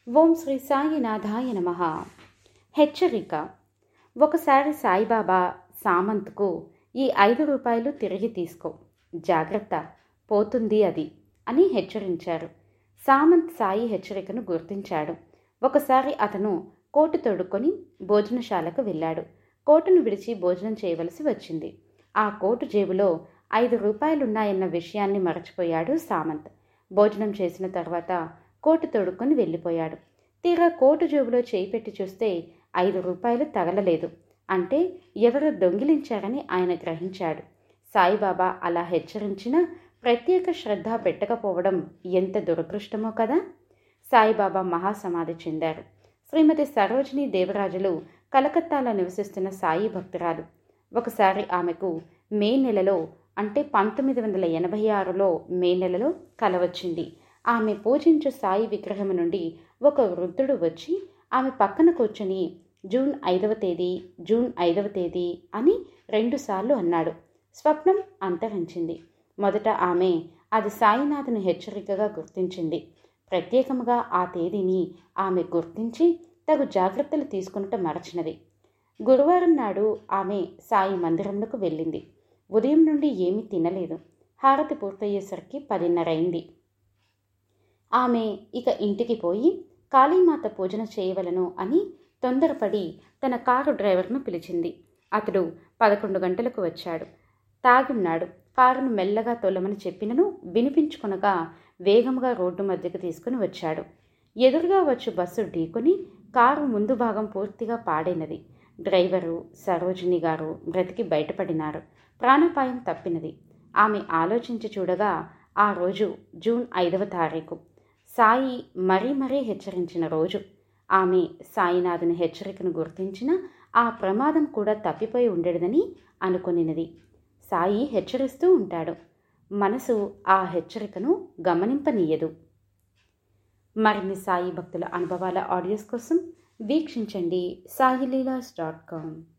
ఓం శ్రీ సాయినాథాయ నమ హెచ్చరిక ఒకసారి సాయిబాబా సామంత్కు ఈ ఐదు రూపాయలు తిరిగి తీసుకో జాగ్రత్త పోతుంది అది అని హెచ్చరించారు సామంత్ సాయి హెచ్చరికను గుర్తించాడు ఒకసారి అతను కోటు తొడుక్కొని భోజనశాలకు వెళ్ళాడు కోటును విడిచి భోజనం చేయవలసి వచ్చింది ఆ కోటు జేబులో ఐదు రూపాయలున్నాయన్న విషయాన్ని మరచిపోయాడు సామంత్ భోజనం చేసిన తర్వాత కోటు తొడుక్కొని వెళ్ళిపోయాడు తీరా కోటు జేబులో చేయి పెట్టి చూస్తే ఐదు రూపాయలు తగలలేదు అంటే ఎవరు దొంగిలించారని ఆయన గ్రహించాడు సాయిబాబా అలా హెచ్చరించినా ప్రత్యేక శ్రద్ధ పెట్టకపోవడం ఎంత దురదృష్టమో కదా సాయిబాబా మహాసమాధి చెందారు శ్రీమతి సరోజిని దేవరాజులు కలకత్తాలో నివసిస్తున్న సాయి భక్తురాలు ఒకసారి ఆమెకు మే నెలలో అంటే పంతొమ్మిది వందల ఎనభై ఆరులో మే నెలలో కల వచ్చింది ఆమె పూజించు సాయి విగ్రహం నుండి ఒక వృద్ధుడు వచ్చి ఆమె పక్కన కూర్చొని జూన్ ఐదవ తేదీ జూన్ ఐదవ తేదీ అని రెండుసార్లు అన్నాడు స్వప్నం అంతరించింది మొదట ఆమె అది సాయినాథుని హెచ్చరికగా గుర్తించింది ప్రత్యేకముగా ఆ తేదీని ఆమె గుర్తించి తగు జాగ్రత్తలు తీసుకున్నట్టు మరచినది గురువారం నాడు ఆమె సాయి మందిరంలోకి వెళ్ళింది ఉదయం నుండి ఏమీ తినలేదు హారతి పూర్తయ్యేసరికి పదిన్నర అయింది ఆమె ఇక ఇంటికి పోయి కాళీమాత పూజన చేయవలను అని తొందరపడి తన కారు డ్రైవర్ను పిలిచింది అతడు పదకొండు గంటలకు వచ్చాడు తాగున్నాడు కారును మెల్లగా తొలమని చెప్పినను వినిపించుకొనగా వేగంగా రోడ్డు మధ్యకు తీసుకుని వచ్చాడు ఎదురుగా వచ్చు బస్సు ఢీకొని కారు ముందు భాగం పూర్తిగా పాడైనది డ్రైవరు సరోజిని గారు బ్రతికి బయటపడినారు ప్రాణాపాయం తప్పినది ఆమె ఆలోచించి చూడగా ఆ రోజు జూన్ ఐదవ తారీఖు సాయి మరీ మరీ హెచ్చరించిన రోజు ఆమె సాయినాథుని హెచ్చరికను గుర్తించిన ఆ ప్రమాదం కూడా తప్పిపోయి ఉండేదని అనుకొనినది సాయి హెచ్చరిస్తూ ఉంటాడు మనసు ఆ హెచ్చరికను గమనింపనీయదు మరిన్ని సాయి భక్తుల అనుభవాల ఆడియోస్ కోసం వీక్షించండి సాయిలీలాస్ డాట్ కామ్